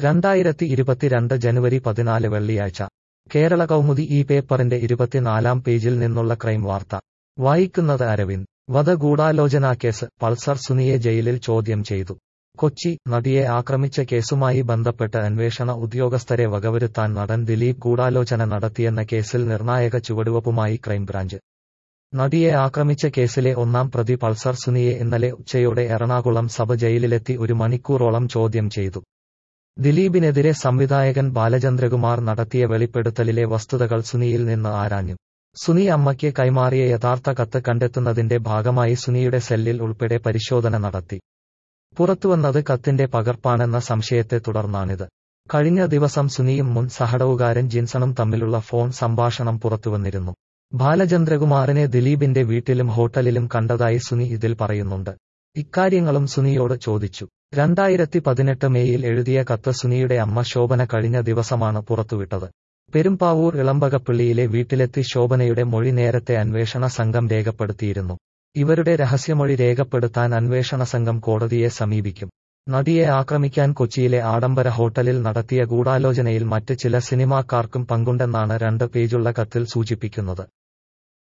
രണ്ടായിരത്തി ഇരുപത്തിരണ്ട് ജനുവരി പതിനാല് വെള്ളിയാഴ്ച കേരള കൗമുദി ഈ പേപ്പറിന്റെ ഇരുപത്തിനാലാം പേജിൽ നിന്നുള്ള ക്രൈം വാർത്ത വായിക്കുന്നത് അരവിന്ദ് വധഗൂഢാലോചനാ കേസ് പൾസർ സുനിയെ ജയിലിൽ ചോദ്യം ചെയ്തു കൊച്ചി നടിയെ ആക്രമിച്ച കേസുമായി ബന്ധപ്പെട്ട് അന്വേഷണ ഉദ്യോഗസ്ഥരെ വകവരുത്താൻ നടൻ ദിലീപ് ഗൂഢാലോചന നടത്തിയെന്ന കേസിൽ നിർണായക ചുവടുവപ്പുമായി ക്രൈംബ്രാഞ്ച് നടിയെ ആക്രമിച്ച കേസിലെ ഒന്നാം പ്രതി പൾസർ സുനിയെ ഇന്നലെ ഉച്ചയോടെ എറണാകുളം സബ് ജയിലിലെത്തി ഒരു മണിക്കൂറോളം ചോദ്യം ചെയ്തു ദിലീപിനെതിരെ സംവിധായകൻ ബാലചന്ദ്രകുമാർ നടത്തിയ വെളിപ്പെടുത്തലിലെ വസ്തുതകൾ സുനിയിൽ നിന്ന് ആരാഞ്ഞു സുനി അമ്മയ്ക്ക് കൈമാറിയ യഥാർത്ഥ കത്ത് കണ്ടെത്തുന്നതിന്റെ ഭാഗമായി സുനിയുടെ സെല്ലിൽ ഉൾപ്പെടെ പരിശോധന നടത്തി പുറത്തുവന്നത് കത്തിന്റെ പകർപ്പാണെന്ന സംശയത്തെ തുടർന്നാണിത് കഴിഞ്ഞ ദിവസം സുനിയും മുൻ സഹടവുകാരൻ ജിൻസണും തമ്മിലുള്ള ഫോൺ സംഭാഷണം പുറത്തുവന്നിരുന്നു ബാലചന്ദ്രകുമാറിനെ ദിലീപിന്റെ വീട്ടിലും ഹോട്ടലിലും കണ്ടതായി സുനി ഇതിൽ പറയുന്നുണ്ട് ഇക്കാര്യങ്ങളും സുനിയോട് ചോദിച്ചു രണ്ടായിരത്തി പതിനെട്ട് മേയിൽ എഴുതിയ കത്ത് സുനിയുടെ അമ്മ ശോഭന കഴിഞ്ഞ ദിവസമാണ് പുറത്തുവിട്ടത് പെരുമ്പാവൂർ ഇളമ്പകപ്പള്ളിയിലെ വീട്ടിലെത്തി ശോഭനയുടെ മൊഴി നേരത്തെ അന്വേഷണ സംഘം രേഖപ്പെടുത്തിയിരുന്നു ഇവരുടെ രഹസ്യമൊഴി രേഖപ്പെടുത്താൻ അന്വേഷണ സംഘം കോടതിയെ സമീപിക്കും നടിയെ ആക്രമിക്കാൻ കൊച്ചിയിലെ ആഡംബര ഹോട്ടലിൽ നടത്തിയ ഗൂഢാലോചനയിൽ മറ്റ് ചില സിനിമാക്കാർക്കും പങ്കുണ്ടെന്നാണ് രണ്ട് പേജുള്ള കത്തിൽ സൂചിപ്പിക്കുന്നത്